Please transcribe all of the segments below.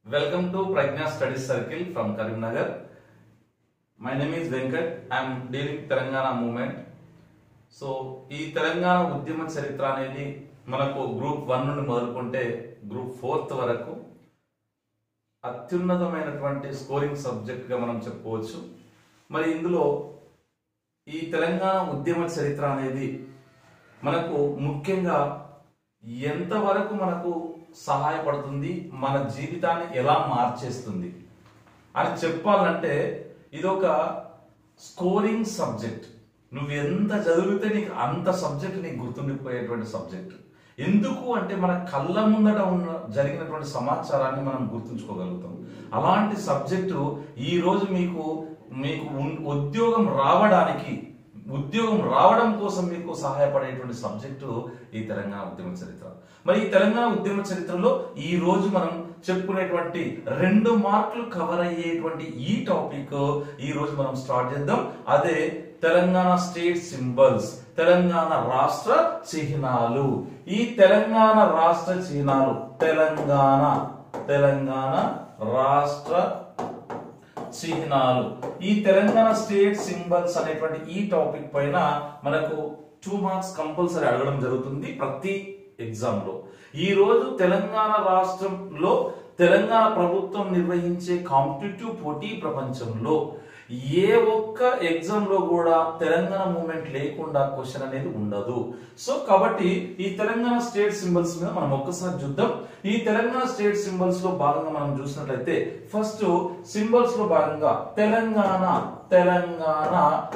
Welcome to Pragna Study Circle from Karimnagar. My name is Venkat. I am dealing Telangana movement. So ఈ తెలంగాణ ఉద్యమ చరిత్ర అనేది మనకు group one నుండి మొదలుకుంటే group fourth వరకు అత్యున్నతమైనటువంటి స్కోరింగ్ సబ్జెక్ట్ గా మనం చెప్పుకోవచ్చు మరి ఇందులో ఈ తెలంగాణ ఉద్యమ చరిత్ర అనేది మనకు ముఖ్యంగా ఎంతవరకు మనకు సహాయపడుతుంది మన జీవితాన్ని ఎలా మార్చేస్తుంది అని చెప్పాలంటే ఇది ఒక స్కోరింగ్ సబ్జెక్ట్ నువ్వు ఎంత చదివితే నీకు అంత సబ్జెక్ట్ నీకు గుర్తుండిపోయేటువంటి సబ్జెక్ట్ ఎందుకు అంటే మన కళ్ళ ముందట ఉన్న జరిగినటువంటి సమాచారాన్ని మనం గుర్తుంచుకోగలుగుతాం అలాంటి సబ్జెక్టు ఈ రోజు మీకు మీకు ఉన్- ఉద్యోగం రావడానికి ఉద్యోగం రావడం కోసం మీకు సహాయపడేటువంటి సబ్జెక్టు ఈ తెలంగాణ ఉద్యమ చరిత్ర మరి ఈ తెలంగాణ ఉద్యమ చరిత్రలో ఈ రోజు మనం చెప్పుకునేటువంటి రెండు మార్కులు కవర్ అయ్యేటువంటి ఈ టాపిక్ ఈ రోజు మనం స్టార్ట్ చేద్దాం అదే తెలంగాణ స్టేట్ సింబల్స్ తెలంగాణ రాష్ట్ర చిహ్నాలు ఈ తెలంగాణ రాష్ట్ర చిహ్నాలు తెలంగాణ తెలంగాణ రాష్ట్ర చిహ్నాలు ఈ తెలంగాణ స్టేట్ సింబల్స్ అనేటువంటి ఈ టాపిక్ పైన మనకు టూ మార్క్స్ కంపల్సరీ అడగడం జరుగుతుంది ప్రతి ఎగ్జామ్ లో ఈ రోజు తెలంగాణ రాష్ట్రంలో తెలంగాణ ప్రభుత్వం నిర్వహించే కాంపిటేటివ్ పోటీ ప్రపంచంలో ఏ ఒక్క ఎగ్జామ్ లో కూడా తెలంగాణ మూమెంట్ లేకుండా క్వశ్చన్ అనేది ఉండదు సో కాబట్టి ఈ తెలంగాణ స్టేట్ సింబల్స్ మీద మనం ఒక్కసారి చూద్దాం ఈ తెలంగాణ స్టేట్ సింబల్స్ లో భాగంగా మనం చూసినట్లయితే ఫస్ట్ సింబల్స్ లో భాగంగా తెలంగాణ తెలంగాణ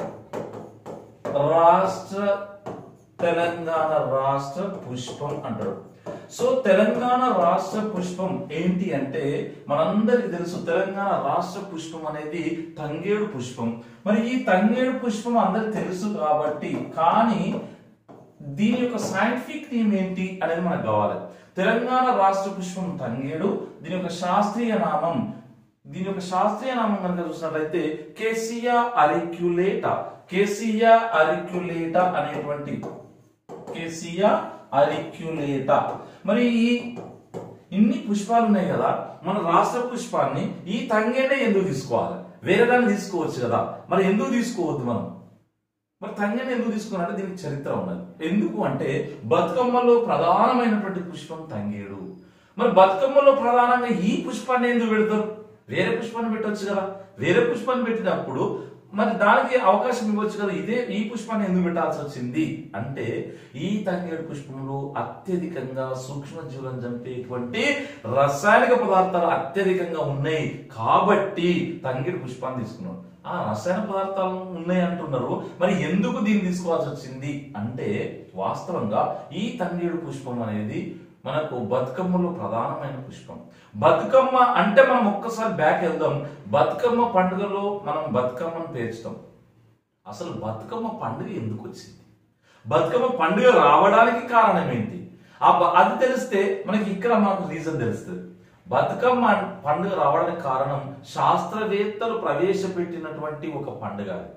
రాష్ట్ర తెలంగాణ రాష్ట్ర పుష్పం అంటారు సో తెలంగాణ రాష్ట్ర పుష్పం ఏంటి అంటే మనందరికి తెలుసు తెలంగాణ రాష్ట్ర పుష్పం అనేది తంగేడు పుష్పం మరి ఈ తంగేడు పుష్పం అందరికి తెలుసు కాబట్టి కానీ దీని యొక్క సైంటిఫిక్ నేమ్ ఏంటి అనేది మనకు కావాలి తెలంగాణ రాష్ట్ర పుష్పం తంగేడు దీని యొక్క శాస్త్రీయ నామం దీని యొక్క శాస్త్రీయ నామం కనుక చూసినట్లయితే కేసియా అరిక్యులేటా కేసియా అరిక్యులేటా అనేటువంటి కేసియా అరిక్యులేటా మరి ఈ ఇన్ని పుష్పాలు ఉన్నాయి కదా మన రాష్ట్ర పుష్పాన్ని ఈ తంగేడే ఎందుకు తీసుకోవాలి వేరే దాన్ని తీసుకోవచ్చు కదా మరి ఎందుకు తీసుకోవద్దు మనం మరి తంగేని ఎందుకు తీసుకున్నారంటే దీనికి చరిత్ర ఉన్నది ఎందుకు అంటే బతుకమ్మలో ప్రధానమైనటువంటి పుష్పం తంగేడు మరి బతుకమ్మలో ప్రధానంగా ఈ పుష్పాన్ని ఎందుకు పెడతారు వేరే పుష్పాన్ని పెట్టొచ్చు కదా వేరే పుష్పాన్ని పెట్టినప్పుడు మరి దానికి అవకాశం ఇవ్వచ్చు కదా ఇదే ఈ పుష్పాన్ని ఎందుకు పెట్టాల్సి వచ్చింది అంటే ఈ తంగేడు పుష్పంలో అత్యధికంగా సూక్ష్మజీవులను చంపేటువంటి రసాయనిక పదార్థాలు అత్యధికంగా ఉన్నాయి కాబట్టి తంగేడు పుష్పాన్ని తీసుకున్నాడు ఆ రసాయన పదార్థాలు ఉన్నాయి అంటున్నారు మరి ఎందుకు దీన్ని తీసుకోవాల్సి వచ్చింది అంటే వాస్తవంగా ఈ తంగేడు పుష్పం అనేది మనకు బతుకమ్మలో ప్రధానమైన పుష్పం బతుకమ్మ అంటే మనం ఒక్కసారి బ్యాక్ వెళ్దాం బతుకమ్మ పండుగలో మనం బతుకమ్మను పేర్చుతాం అసలు బతుకమ్మ పండుగ ఎందుకు వచ్చింది బతుకమ్మ పండుగ రావడానికి కారణం ఏంటి ఆ బ- అది తెలిస్తే మనకి ఇక్కడ మనకు రీజన్ తెలుస్తుంది బతుకమ్మ పండుగ రావడానికి కారణం శాస్త్రవేత్తలు ప్రవేశపెట్టినటువంటి ఒక పండుగ అది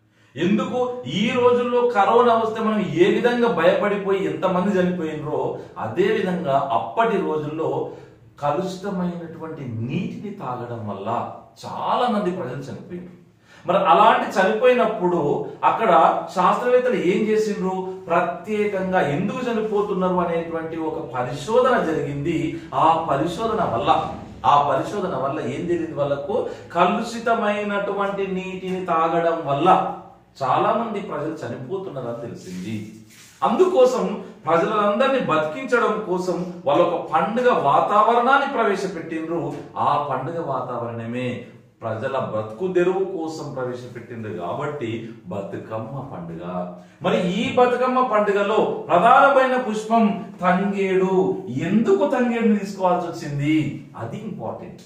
ఎందుకు ఈ రోజుల్లో కరోనా వస్తే మనం ఏ విధంగా భయపడిపోయి ఎంతమంది చనిపోయినరో అదే విధంగా అప్పటి రోజుల్లో కలుషితమైనటువంటి నీటిని తాగడం వల్ల చాలా మంది ప్రజలు చనిపోయినారు మరి అలాంటి చనిపోయినప్పుడు అక్కడ శాస్త్రవేత్తలు ఏం చేసిండ్రు ప్రత్యేకంగా ఎందుకు చనిపోతున్నారు అనేటువంటి ఒక పరిశోధన జరిగింది ఆ పరిశోధన వల్ల ఆ పరిశోధన వల్ల ఏం జరిగింది వాళ్ళకు కలుషితమైనటువంటి నీటిని తాగడం వల్ల చాలా మంది ప్రజలు చనిపోతున్నారని తెలిసింది అందుకోసం ప్రజలందరినీ బతికించడం కోసం వాళ్ళ ఒక పండుగ వాతావరణాన్ని ప్రవేశపెట్టిండ్రు ఆ పండుగ వాతావరణమే ప్రజల బ్రతుకు తెరువు కోసం ప్రవేశపెట్టింది కాబట్టి బతుకమ్మ పండుగ మరి ఈ బతుకమ్మ పండుగలో ప్రధానమైన పుష్పం తంగేడు ఎందుకు తంగేడుని తీసుకోవాల్సి వచ్చింది అది ఇంపార్టెంట్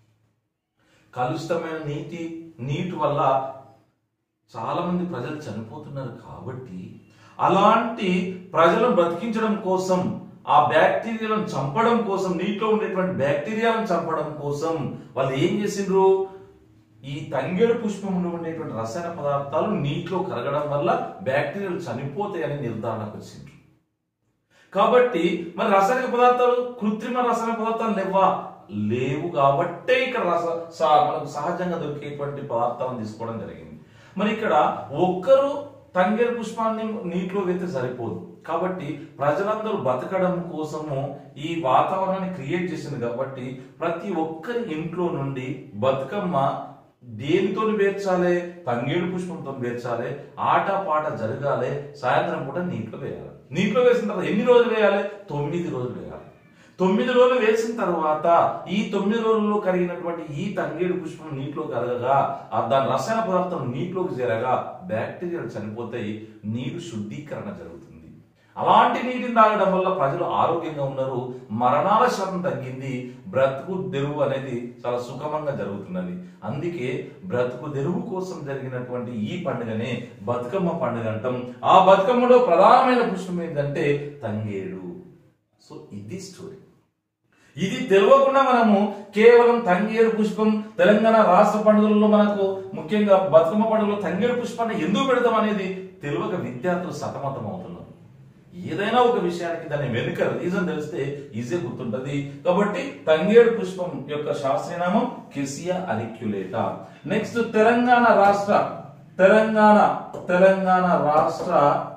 కలుషితమైన నీటి నీటి వల్ల చాలా మంది ప్రజలు చనిపోతున్నారు కాబట్టి అలాంటి ప్రజలను బ్రతికించడం కోసం ఆ బ్యాక్టీరియాలను చంపడం కోసం నీటిలో ఉండేటువంటి బ్యాక్టీరియాలను చంపడం కోసం వాళ్ళు ఏం చేసిండ్రు ఈ తంగేడు పుష్పంలో ఉండేటువంటి రసాయన పదార్థాలు నీటిలో కరగడం వల్ల బ్యాక్టీరియాలు చనిపోతాయని నిర్ధారణకు వచ్చిండ్రు కాబట్టి మరి రాసాయనిక పదార్థాలు కృత్రిమ రాసాయనిక పదార్థాలు లేవా లేవు కాబట్టే ఇక్కడ రస స- మనకు సహజంగా దొరికేటువంటి పదార్థాలను తీసుకోవడం జరిగింది మరి ఇక్కడ ఒక్కరు తంగేరు పుష్పాన్ని నీటిలో వేస్తే సరిపోదు కాబట్టి ప్రజలందరూ బతకడం కోసము ఈ వాతావరణాన్ని క్రియేట్ చేసింది కాబట్టి ప్రతి ఒక్కరి ఇంట్లో నుండి బతుకమ్మ దేనితో పేర్చాలి తంగేడు పుష్పంతో పేర్చాలి ఆట పాట జరగాలి సాయంత్రం పూట నీటిలో వేయాలి నీటిలో వేసిన తర్వాత ఎన్ని రోజులు వేయాలి తొమ్మిది రోజులు వేయాలి తొమ్మిది రోజులు వేసిన తర్వాత ఈ తొమ్మిది రోజుల్లో కరిగినటువంటి ఈ తంగేడు పుష్పం నీటిలో కరగగా ఆ దాని రసాయన పదార్థం నీటిలోకి చేరగా బ్యాక్టీరియాలు చనిపోతాయి నీరు శుద్ధీకరణ జరుగుతుంది అలాంటి నీటిని తాగడం వల్ల ప్రజలు ఆరోగ్యంగా ఉన్నారు మరణాల శాతం తగ్గింది బ్రతుకు తెరువు అనేది చాలా సుఖమంగా జరుగుతున్నది అందుకే బ్రతుకు తెరువు కోసం జరిగినటువంటి ఈ పండుగనే బతుకమ్మ పండుగ అంటాం ఆ బతుకమ్మలో ప్రధానమైన పుష్పం ఏంటంటే తంగేడు సో ఇది స్టోరీ ఇది తెలియకుండా మనము కేవలం తంగేడు పుష్పం తెలంగాణ రాష్ట్ర పండుగలలో మనకు ముఖ్యంగా బతుకమ్మ పండుగలో తంగేడు పుష్పాన్ని ఎందుకు పెడతాం అనేది తెలియక విద్యార్థులు సతమతం అవుతున్నారు ఏదైనా ఒక విషయానికి దాని వెనుక రీజన్ తెలిస్తే ఈజీ గుర్తుంటది కాబట్టి తంగేడు పుష్పం యొక్క శాస్త్రీయనామం కెసియా అరిక్యులేటా నెక్స్ట్ తెలంగాణ రాష్ట్ర తెలంగాణ తెలంగాణ రాష్ట్ర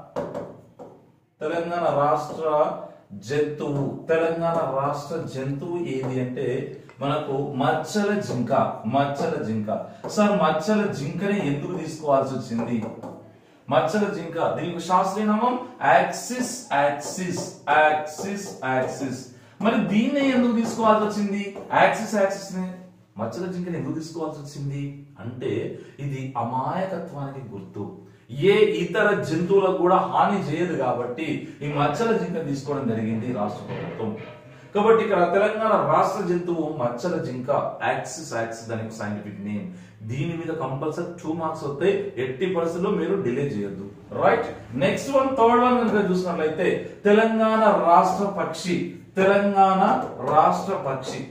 తెలంగాణ రాష్ట్ర జంతువు తెలంగాణ రాష్ట్ర జంతువు ఏది అంటే మనకు మచ్చల జింక మచ్చల జింక సార్ మచ్చల జింకని ఎందుకు తీసుకోవాల్సి వచ్చింది మచ్చల జింక దీనికి శాస్త్రీయ నామం యాక్సిస్ యాక్సిస్ యాక్సిస్ యాక్సిస్ మరి దీన్ని ఎందుకు తీసుకోవాల్సి వచ్చింది యాక్సిస్ యాక్సిస్ ని మచ్చల జింకని ఎందుకు తీసుకోవాల్సి వచ్చింది అంటే ఇది అమాయకత్వానికి గుర్తు ఏ ఇతర జంతువులకు కూడా హాని చేయదు కాబట్టి ఈ మచ్చల జింక తీసుకోవడం జరిగింది రాష్ట్ర ప్రభుత్వం కాబట్టి ఇక్కడ తెలంగాణ రాష్ట్ర జంతువు మచ్చల జింక యాక్సిస్ యాక్సిస్ దానికి సైంటిఫిక్ నేమ్ దీని మీద కంపల్సరీ టూ మార్క్స్ వస్తాయి ఎట్టి పరిస్థితుల్లో మీరు డిలే చేయొద్దు right next one third one కనుక చూసినట్లయితే తెలంగాణ రాష్ట్ర పక్షి తెలంగాణ రాష్ట్ర పక్షి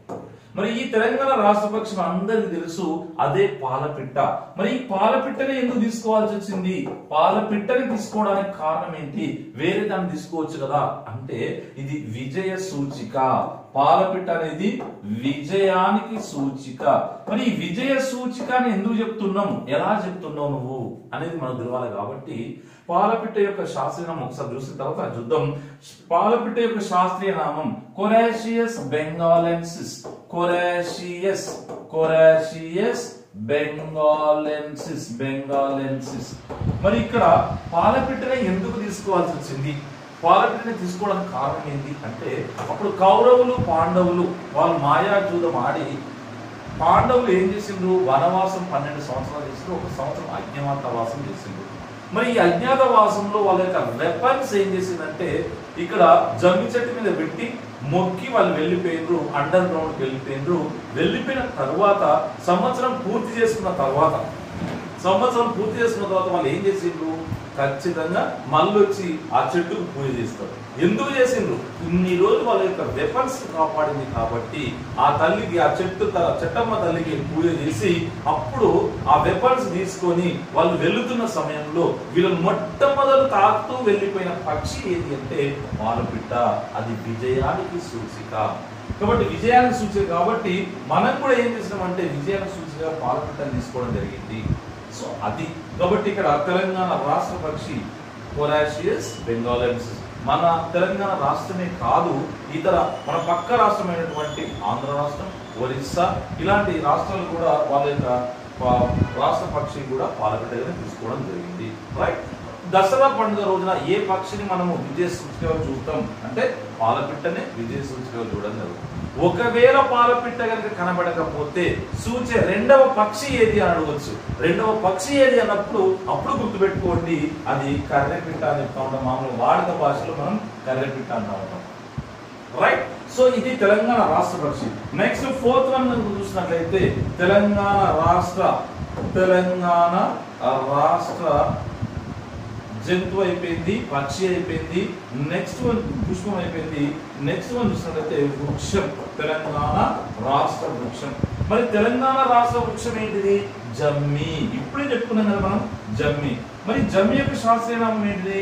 మరి ఈ తెలంగాణ రాష్ట్ర పక్షి అందరికి తెలుసు అదే పాలపిట్ట మరి ఈ పాలపిట్టని ఎందుకు తీసుకోవాల్సి వచ్చింది పాలపిట్టని తీసుకోవడానికి కారణం ఏంటి వేరే దాన్ని తీసుకోవచ్చు కదా అంటే ఇది విజయ సూచిక పాలపిట్ట అనేది విజయానికి సూచిక మరి ఈ విజయ సూచికని ఎందుకు చెప్తున్నాం ఎలా చెప్తున్నావు నువ్వు అనేది మనకు తెలవాలి కాబట్టి పాలపిట్ట యొక్క శాస్త్రీయ నామం ఒకసారి చూసిన తర్వాత చూద్దాం పాలపిట్ట యొక్క శాస్త్రీయ నామం Coracias benghalensis Coracias Coracias benghalensis benghalensis మరి ఇక్కడ పాలపిట్టని ఎందుకు తీసుకోవాల్సి వచ్చింది పాలపిట్టని తీసుకోవడానికి కారణం ఏంటి అంటే అప్పుడు కౌరవులు పాండవులు వాళ్ళు మాయాజూదం ఆడి పాండవులు ఏం చేసిండ్రు వనవాసం పన్నెండు సంవత్సరాలు చేసిండ్రు ఒక సంవత్సరం అజ్ఞాతవాసం చేసిండ్రు మరి ఈ అజ్ఞాతవాసంలో వాళ్ళ యొక్క వెపన్స్ ఏం చేసిందంటే ఇక్కడ జమ్మి చెట్టు మీద పెట్టి మొక్కి వాళ్ళు వెళ్ళిపోయినరు అండర్ గ్రౌండ్ వెళ్ళిపోయినరు వెళ్ళిపోయిన తర్వాత సంవత్సరం పూర్తి చేసుకున్న తర్వాత సంవత్సరం పూర్తి చేసుకున్న తర్వాత వాళ్ళు ఏం చేసిండ్రు ఖచ్చితంగా మళ్ళీ వచ్చి ఆ చెట్టుకు పూజ చేస్తారు ఎందుకు చేసిండ్రు ఇన్ని రోజులు వాళ్ళ యొక్క వెపన్స్ కాపాడింది కాబట్టి ఆ తల్లికి ఆ చెట్టు త- చెట్టమ్మ తల్లికి పూజ చేసి అప్పుడు ఆ వెపన్స్ తీసుకొని వాళ్ళు వెళుతున్న సమయంలో వీళ్ళని మొట్టమొదలు తాకుతూ వెళ్ళిపోయిన పక్షి ఏది అంటే పాలపిట్ట అది విజయానికి సూచిక కాబట్టి విజయానికి సూచిక కాబట్టి మనం కూడా ఏం చేసినామంటే విజయానికి సూచికగా పాలపిట్టని తీసుకోవడం జరిగింది సో అది కాబట్టి ఇక్కడ తెలంగాణ రాష్ట్ర పక్షి కొరాషియస్ బెంగాలెన్సిస్ మన తెలంగాణ రాష్ట్రమే కాదు ఇతర మన పక్క రాష్ట్రమైనటువంటి ఆంధ్ర రాష్ట్రం ఒరిస్సా ఇలాంటి రాష్ట్రాలు కూడా వాళ్ళ యొక్క పా- రాష్ట్ర పక్షి కూడా పాలపిట్టగానే తీసుకోవడం జరిగింది రైట్ దసరా పండుగ రోజున ఏ పక్షిని మనము విజయ సూచికగా చూస్తాం అంటే పాలపిట్టనే విజయ సూచికగా చూడడం జరుగుతుంది ఒకవేళ పాలపిట్ట కనుక కనబడకపోతే సూచే రెండవ పక్షి ఏది అని అడగవచ్చు రెండవ పక్షి ఏది అన్నప్పుడు అప్పుడు గుర్తుపెట్టుకోండి అది కర్రెపిట్ట అని చెప్తా ఉంటాం మామూలు వాడుక భాషలో మనం కర్రెపిట్ట అంటా ఉంటాం రైట్ సో ఇది తెలంగాణ రాష్ట్ర పక్షి నెక్స్ట్ ఫోర్త్ వన్ కనుక చూసినట్లయితే తెలంగాణ రాష్ట్ర తెలంగాణ రాష్ట్ర జంతువు అయిపోయింది పక్షి అయిపోయింది నెక్స్ట్ వన్ పుష్పం అయిపోయింది నెక్స్ట్ వన్ చూసినట్లయితే వృక్షం తెలంగాణ రాష్ట్ర వృక్షం మరి తెలంగాణ రాష్ట్ర వృక్షం ఏంటిది జమ్మి ఇప్పుడే చెప్పుకున్నాం కదా మనం జమ్మి మరి జమ్మి యొక్క శాస్త్రీయ నామం ఏంటిది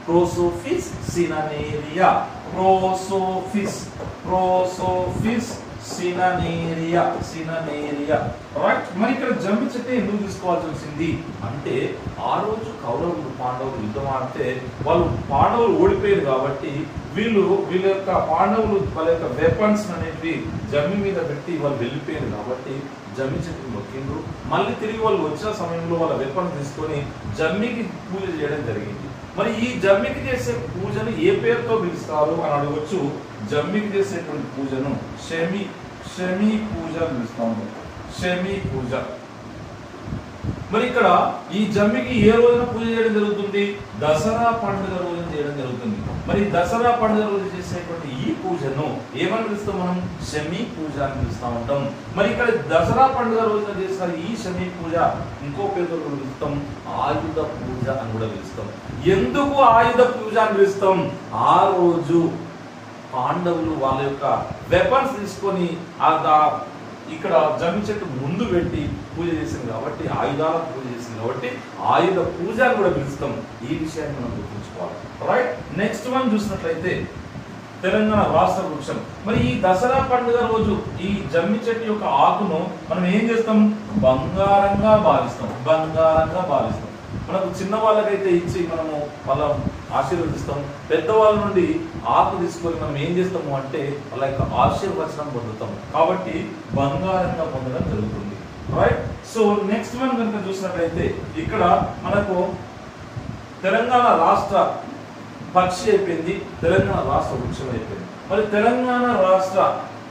ప్రోసోఫిస్ సిననేరియా ప్రోసోఫిస్ ప్రోసోఫిస్ సిననేరియా సిననేరియా రైట్ మరి ఇక్కడ జమ్మి చెట్టు ఎందుకు తీసుకోవాల్సి వచ్చింది అంటే ఆ రోజు కౌరవులు పాండవులు యుద్ధం ఆడితే వాళ్ళు పాండవులు ఓడిపోయారు కాబట్టి వీళ్ళు వీళ్ళ యొక్క పాండవులు వాళ్ళ యొక్క వెపన్స్ అనేవి జమ్మి మీద పెట్టి వాళ్ళు వెళ్ళిపోయారు కాబట్టి జమ్మి చెట్టుని మొక్కిండ్రు మళ్ళీ తిరిగి వాళ్ళు వచ్చిన సమయంలో వాళ్ళ వెపన్ తీసుకొని జమ్మికి పూజ చేయడం జరిగింది మరి ఈ జమ్మికి చేసే పూజను ఏ పేరుతో పిలుస్తారు అని అడగవచ్చు జమ్మికి చేసేటువంటి పూజను షమి షమి పూజ అని పిలుస్తాము షమి పూజ మరి ఇక్కడ ఈ జమ్మికి ఏ రోజున పూజ చేయడం జరుగుతుంది దసరా పండుగ రోజున చేయడం జరుగుతుంది మరి దసరా పండుగ రోజు చేసేటువంటి ఈ పూజను ఏమని పిలుస్తాం మనం శమి పూజ అని పిలుస్తా ఉంటాం మరి ఇక్కడ దసరా పండుగ రోజున చేసిన ఈ శమి పూజ ఇంకో పేరుతో కూడా పిలుస్తాం ఆయుధ పూజ అని కూడా పిలుస్తాం ఎందుకు ఆయుధ పూజ అని పిలుస్తాం ఆ రోజు పాండవులు వాళ్ళ యొక్క వెపన్స్ తీసుకొని ఆ దా- ఇక్కడ జమ్మి చెట్టు ముందు పెట్టి పూజ చేసింది కాబట్టి ఆయుధాల పూజ చేసింది కాబట్టి ఆయుధ పూజ అని కూడా పిలుస్తాం ఈ విషయాన్ని మనం గుర్తుంచుకోవాలి రైట్ నెక్స్ట్ వన్ చూసినట్లయితే తెలంగాణ రాష్ట్ర వృక్షం మరి ఈ దసరా పండుగ రోజు ఈ జమ్మి చెట్టు యొక్క ఆకును మనం ఏం చేస్తాం బంగారంగా భావిస్తాం బంగారంగా భావిస్తాం మనకు చిన్న వాళ్ళకైతే ఇచ్చి మనము వాళ్ళ ఆశీర్వదిస్తాం పెద్దవాళ్ళ నుండి ఆకు తీసుకొని మనం ఏం చేస్తాము అంటే వాళ్ళ యొక్క ఆశీర్వచనం పొందుతాం కాబట్టి బంగారంగా పొందడం జరుగుతుంది రైట్ సో నెక్స్ట్ వన్ కనుక చూసినట్లయితే ఇక్కడ మనకు తెలంగాణ రాష్ట్ర పక్షి అయిపోయింది తెలంగాణ రాష్ట్ర వృక్షం అయిపోయింది మరి తెలంగాణ రాష్ట్ర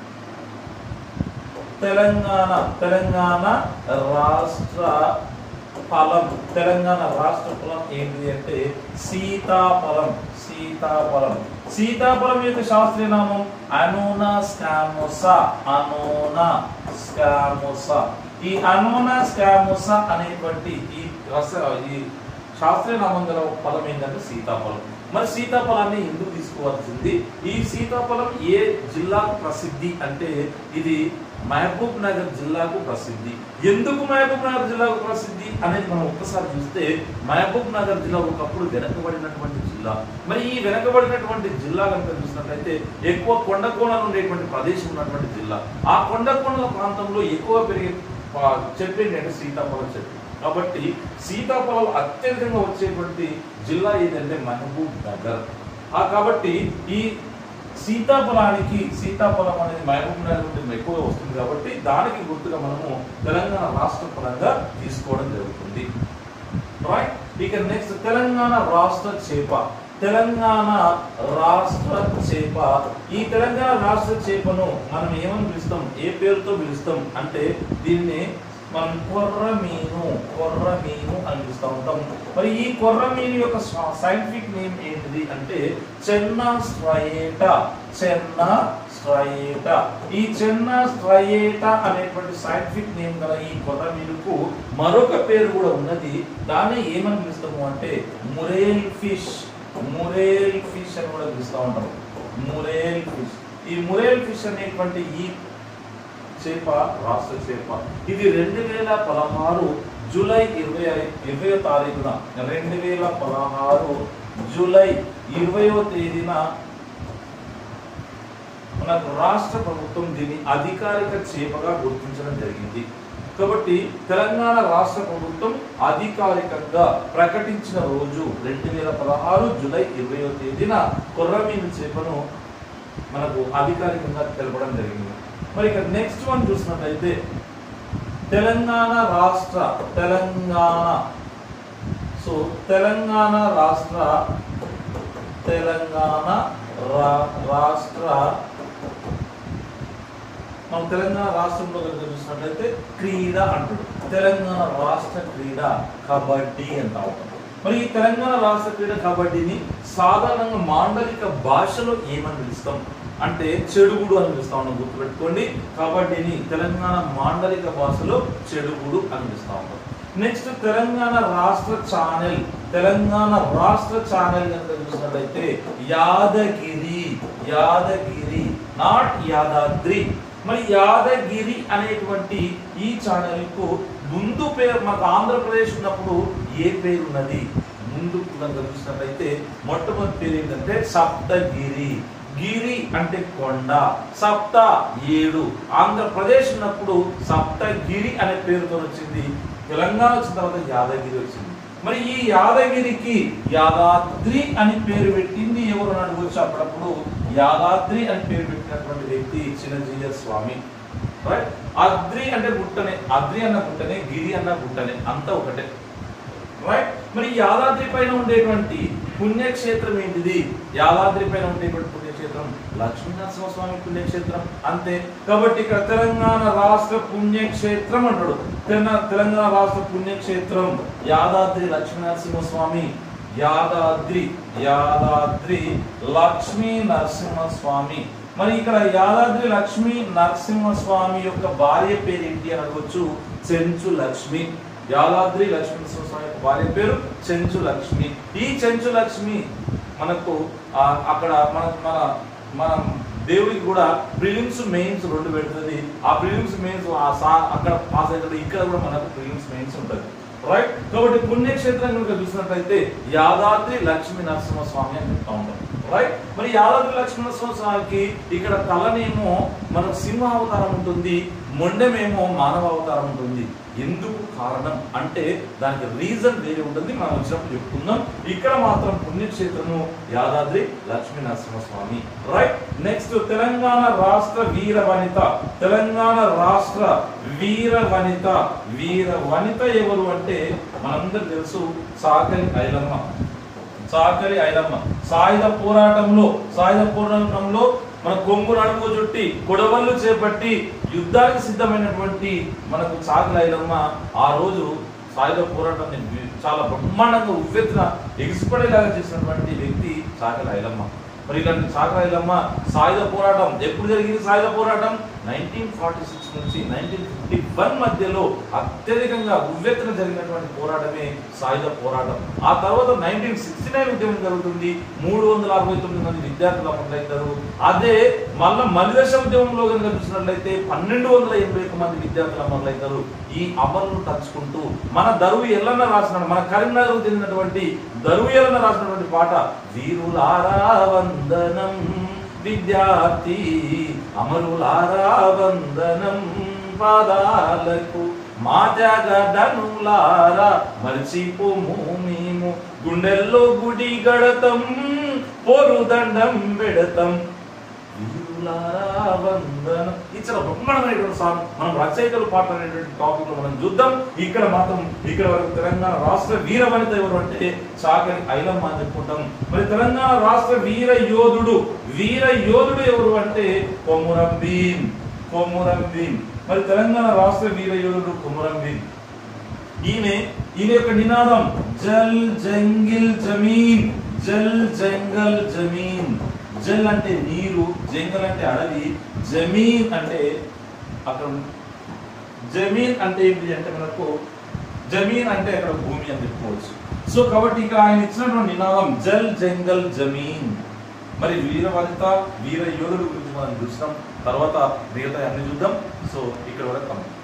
తెలంగాణ తెలంగాణ రాష్ట్ర ఫలం తెలంగాణ రాష్ట్ర ఫలం ఏంటి అంటే సీతాఫలం సీతాఫలం సీతాఫలం యొక్క శాస్త్రీయ నామం అనోనా స్కామోసా అనోనా స్కామోసా ఈ అనోనా స్కామోసా అనేటువంటి ఈ రస ఈ శాస్త్రీయ నామం గల ఫలం ఏంటంటే సీతాఫలం మరి సీతాఫలాన్ని ఎందుకు తీసుకోవాల్సింది ఈ సీతాఫలం ఏ జిల్లాకు ప్రసిద్ధి అంటే ఇది మహబూబ్ నగర్ జిల్లాకు ప్రసిద్ధి ఎందుకు మహబూబ్ నగర్ జిల్లాకు ప్రసిద్ధి అనేది మనం ఒక్కసారి చూస్తే మహబూబ్ నగర్ జిల్లా ఒకప్పుడు వెనకబడినటువంటి జిల్లా మరి ఈ వెనకబడినటువంటి జిల్లా కనుక చూసినట్లయితే ఎక్కువ కొండ కోణాలు ఉండేటువంటి ప్రదేశం ఉన్నటువంటి జిల్లా ఆ కొండ కోణాల ప్రాంతంలో ఎక్కువ పెరిగే ఆ, చెట్టు ఏంటంటే సీతాఫలం చెట్టు కాబట్టి సీతాఫలాలు అత్యధికంగా వచ్చేటువంటి జిల్లా ఏదంటే మహబూబ్ నగర్ ఆ కాబట్టి ఈ సీతాఫలానికి సీతాఫలం అనేది మహబూబ్ నగర్ నుండి ఎక్కువగా వస్తుంది కాబట్టి దానికి గుర్తుగా మనము తెలంగాణ రాష్ట్ర పరంగా తీసుకోవడం జరుగుతుంది రైట్ ఇక నెక్స్ట్ తెలంగాణ రాష్ట్ర చేప తెలంగాణ రాష్ట్ర చేప ఈ తెలంగాణ రాష్ట్ర చేపను మనం ఏమని పిలుస్తాం ఏ పేరుతో పిలుస్తాం అంటే దీన్ని మనం కొర్ర మీను కొర్ర మీను అని పిలుస్తూ ఉంటాం మరి ఈ కొర్ర మీను యొక్క సైంటిఫిక్ నేమ్ ఏంటిది అంటే చెన్నా స్ట్రయేటా చెన్నా స్ట్రయేటా ఈ చెన్నా స్ట్రయేటా అనేటువంటి సైంటిఫిక్ నేమ్ గల ఈ కొర్ర మీనుకు మరొక పేరు కూడా ఉన్నది దాన్ని ఏమని పిలుస్తాము అంటే మురేల్ ఫిష్ మురేల్ ఫిష్ అని కూడా పిలుస్తూ ఉంటాం మురేల్ ఫిష్ ఈ మురేల్ ఫిష్ అనేటువంటి ఈ చేప రాష్ట్ర చేప ఇది రెండు వేల పదహారు జూలై ఇరవై ఇరవై తారీఖున రెండు వేల పదహారు జూలై ఇరవయో తేదీన మనకు రాష్ట్ర ప్రభుత్వం దీన్ని అధికారిక చేపగా గుర్తించడం జరిగింది కాబట్టి తెలంగాణ రాష్ట్ర ప్రభుత్వం అధికారికంగా ప్రకటించిన రోజు రెండు వేల పదహారు జూలై ఇరవయో తేదీన కొర్రమీను చేపను మనకు అధికారికంగా తెలపడం జరిగింది మరి ఇక నెక్స్ట్ వన్ చూసినట్లయితే తెలంగాణ రాష్ట్ర తెలంగాణ సో తెలంగాణ రాష్ట్ర తెలంగాణ రా- రాష్ట్ర మనం తెలంగాణ రాష్ట్రంలో కనుక చూసినట్లయితే క్రీడ అంటాడు తెలంగాణ రాష్ట్ర క్రీడ కబడ్డీ అంటా ఉంటాం మరి ఈ తెలంగాణ రాష్ట్ర క్రీడ కబడ్డీని సాధారణంగా మాండలిక భాషలో ఏమని పిలుస్తాం అంటే చెడుగుడు అని పిలుస్తా ఉన్నాం గుర్తుపెట్టుకోండి కబడ్డీని తెలంగాణ మాండలిక భాషలో చెడుగుడు అని పిలుస్తా ఉంటాం నెక్స్ట్ తెలంగాణ రాష్ట్ర ఛానల్ తెలంగాణ రాష్ట్ర ఛానల్ కనుక చూసినట్లయితే యాదగిరి యాదగిరి నాట్ యాదాద్రి మరి యాదగిరి అనేటువంటి ఈ ఛానల్ కు ముందు పేరు మనకు ఆంధ్రప్రదేశ్ ఉన్నప్పుడు ఏ పేరు ఉన్నది ముందు కనుక చూసినట్లయితే మొట్టమొదటి పేరు ఏంటంటే సప్తగిరి గిరి అంటే కొండ సప్త ఏడు ఆంధ్రప్రదేశ్ ఉన్నప్పుడు సప్తగిరి అనే పేరుతో వచ్చింది తెలంగాణ వచ్చిన తర్వాత యాదగిరి వచ్చింది మరి ఈ యాదగిరికి యాదాద్రి అని పేరు పెట్టింది ఎవరు అని అడగొచ్చు అప్పుడప్పుడు యాదాద్రి అని పేరు పెట్టినటువంటి వ్యక్తి చిన్నజీయ స్వామి రైట్ అద్రి అంటే గుట్టనే అద్రి అన్న గుట్టనే గిరి అన్న గుట్టనే అంతా ఒకటే రైట్ మరి యాదాద్రి పైన ఉండేటువంటి పుణ్యక్షేత్రం ఏంటిది యాదాద్రి పైన ఉండేటువంటి పుణ్యక్షేత్రం లక్ష్మీనరసింహ స్వామి పుణ్యక్షేత్రం అంతే కాబట్టి ఇక్కడ తెలంగాణ రాష్ట్ర పుణ్యక్షేత్రం అంటాడు తెలంగాణ తెలంగాణ రాష్ట్ర పుణ్యక్షేత్రం యాదాద్రి లక్ష్మీనరసింహ స్వామి యాదాద్రి యాదాద్రి లక్ష్మీ నరసింహ స్వామి మరి ఇక్కడ యాదాద్రి లక్ష్మీ నరసింహ స్వామి యొక్క భార్య పేరు ఏంటి అని అడగొచ్చు చెంచు లక్ష్మి యాదాద్రి లక్ష్మీ స్వామి యొక్క భార్య పేరు చెంచు లక్ష్మి ఈ చెంచు లక్ష్మి మనకు ఆ, అక్కడ మన మన మన దేవుడికి కూడా ప్రిలిమ్స్ మెయిన్స్ రెండు పెడుతుంది ఆ ప్రిలిమ్స్ మెయిన్స్ ఆ సా అక్కడ పాస్ అవుతుంది ఇక్కడ కూడా మనకు ప్రిలిమ్స్ మెయిన్స్ ఉంటుంది రైట్ కాబట్టి పుణ్యక్షేత్రం కనుక చూసినట్లయితే యాదాద్రి లక్ష్మీ నరసింహ స్వామి అని చెప్తా ఉంటాం రైట్ మరి యాదాద్రి లక్ష్మీ నరసింహ స్వామికి ఇక్కడ తలనేమో మనకు సింహ అవతారం ఉంటుంది మొండెమేమో మానవ అవతారం ఉంటుంది ఎందుకు కారణం అంటే దానికి రీజన్ వేరే ఉంటుంది మనం వచ్చినప్పుడు చెప్పుకుందాం ఇక్కడ మాత్రం పుణ్యక్షేత్రము యాదాద్రి లక్ష్మీ నరసింహస్వామి రైట్ నెక్స్ట్ తెలంగాణ రాష్ట్ర వీర వనిత తెలంగాణ రాష్ట్ర వీర వనిత వీర వనిత ఎవరు అంటే మనందరికి తెలుసు సాకలి ఐలమ్మ సాకలి ఐలమ్మ సాయుధ పోరాటంలో సాయుధ పోరాటంలో మన కొంగు నడుము చుట్టి కొడవళ్ళు చేపట్టి యుద్ధానికి సిద్ధమైనటువంటి మనకు సాకలి ఐలమ్మ ఆ రోజు సాయుధ పోరాటాన్ని వి- చాలా బ్రహ్మాండంగా ఉవ్వెత్తున ఎగిసిపడేలాగా చేసినటువంటి వ్యక్తి సాకలి ఐలమ్మ మరి ఇలాంటి సాకలి ఐలమ్మ సాయుధ పోరాటం ఎప్పుడు జరిగింది సాయుధ పోరాటం నైన్టీన్ ఫార్టీ సిక్స్ నుంచి నైన్టీన్ ఫిఫ్టీ వన్ మధ్యలో అత్యధికంగా ఉవ్వెత్తున జరిగినటువంటి పోరాటమే సాయుధ పోరాటం ఆ తర్వాత నైన్టీన్ సిక్స్టీ నైన్ ఉద్యమం జరుగుతుంది మూడు వందల అరవై తొమ్మిది మంది విద్యార్థులు అమరులవుతారు అదే మళ్ళా మలిదశ ఉద్యమంలో కనుక చూసినట్లయితే పన్నెండు వందల ఎనభై ఒక్క మంది విద్యార్థులు అమరులవుతారు ఈ అమరులను తలుచుకుంటూ మన దరువు ఎల్లన్న రాసినాడు మన కరీంనగర్ చెందినటువంటి దరువు ఎల్లన్న రాసినటువంటి పాట వీరులారా వందనం విద్యార్థి అమరులారా వందనం పాదాలకు మా జగడనులారా మరిచిపోము మేము గుండెల్లో గుడి గడతం పోరుదండం పెడతాం వీరులారా వందనం ఇది చాలా బ్రహ్మాండమైనటువంటి సాంగ్ మనం రచయితలు పాటలనేటువంటి టాపిక్ లో మనం చూద్దాం ఇక్కడ మాత్రం ఇక్కడ వరకు తెలంగాణ రాష్ట్ర వీర వనిత ఎవరు అంటే చాకరి ఐలమ్మ అని చెప్పుకుంటాం మరి తెలంగాణ రాష్ట్ర వీర యోధుడు వీర యోధుడు ఎవరు అంటే కొమురం భీమ్ కొమురం భీమ్ మరి తెలంగాణ రాష్ట్ర వీర యోధుడు కొమురం భీమ్ ఈయన ఈయన యొక్క నినాదం జల్ జంగిల్ జమీన్ జల్ జంగల్ జమీన్ జల్ అంటే నీరు జంగల్ అంటే అడవి జమీన్ అంటే అక్కడ జమీన్ అంటే ఏంటి అంటే మనకు జమీన్ అంటే అక్కడ భూమి అని చెప్పుకోవచ్చు సో కాబట్టి ఇక్కడ ఆయన ఇచ్చినటువంటి నినాదం జల్ జంగల్ జమీన్ మరి వీర వనిత వీర యోధుడు గురించి మనం చూసినాం తర్వాత మిగతా అన్ని చూద్దాం సో ఇక్కడ వరకు